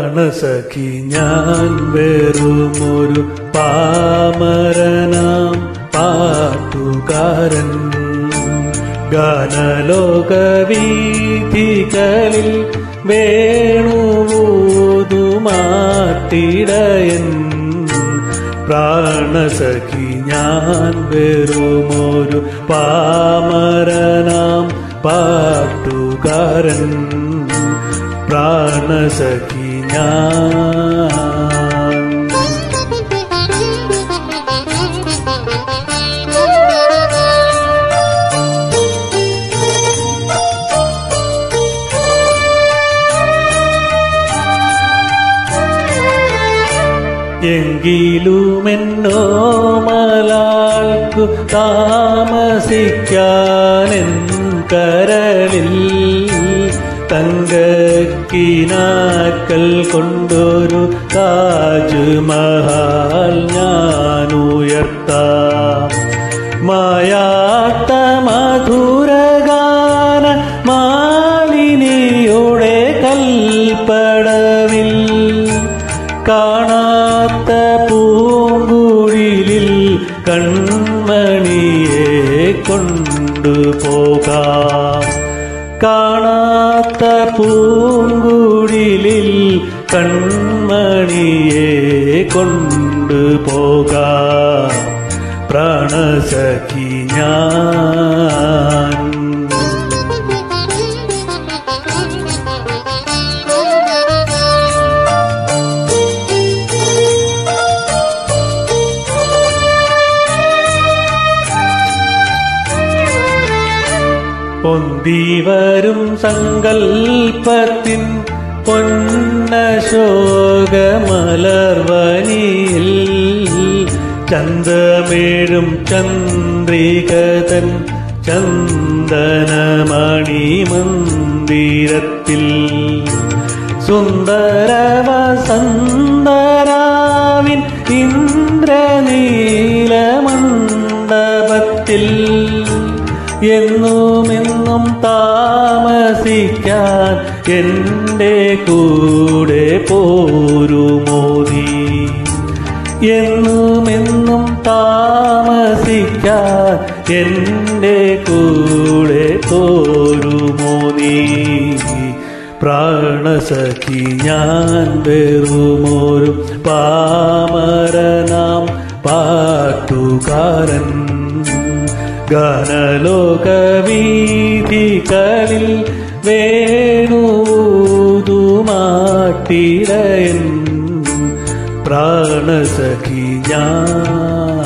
പ്രാണസഖി ഞാൻ വെറുമൊരു പാമരനാം പാട്ടുകാരൻ ഗാനലോകവീഥികളിൽ വേണുവൂതുമാട്ടിടയൻ പ്രാണസഖി ഞാൻ വെറുമൊരു പാമരനാം പാട്ടുകാരൻ പ്രാണസഖി ഞാൻ എങ്കിലുമെന്നോ മലാൾക്കു താമസിക്കാനെൻ കരളിൽ തങ്കക്കിനാക്കൾ കൊണ്ടൊരു താജ്മഹാൽ ഞാൻ ഉയർത്താം മായാത്ത മധുരഗാന മാലിനിയുടെ കൽപ്പടവിൽ കാണാത്ത പൂങ്കുഴിലിൽ കൺമണിയെ കൊണ്ടുപോകാം കാണാത്ത പൂങ്കുഴിലിൽ കൺമണിയെ കൊണ്ടുപോകാം പ്രാണസഖി ഞാൻ പൊന്തിവരും സങ്കൽപ്പത്തിൻ പൊന്നശോകമലർവനിയിൽ ചന്തമേഴും ചന്ദ്രികതൻ ചന്ദനമണി മന്ദിരത്തിൽ സുന്ദരവസന്തരാവിൻ ഇന്ദ്രനീലമണ്ഡപത്തിൽ എന്നുമെന്നും താമസിക്കാൻ എൻ്റെ കൂടെ പോരുമോദി എന്നുമെന്നും താമസിക്കാൻ എൻ്റെ കൂടെ പോരുമോദി പ്രാണസഖി ഞാൻ വെറുമൊരു പാമരനാം പാട്ടുകാരൻ ഗാനലോകവീഥികളിൽ വേണൂതുമാട്ടിടയൻ പ്രാണസഖി ഞാൻ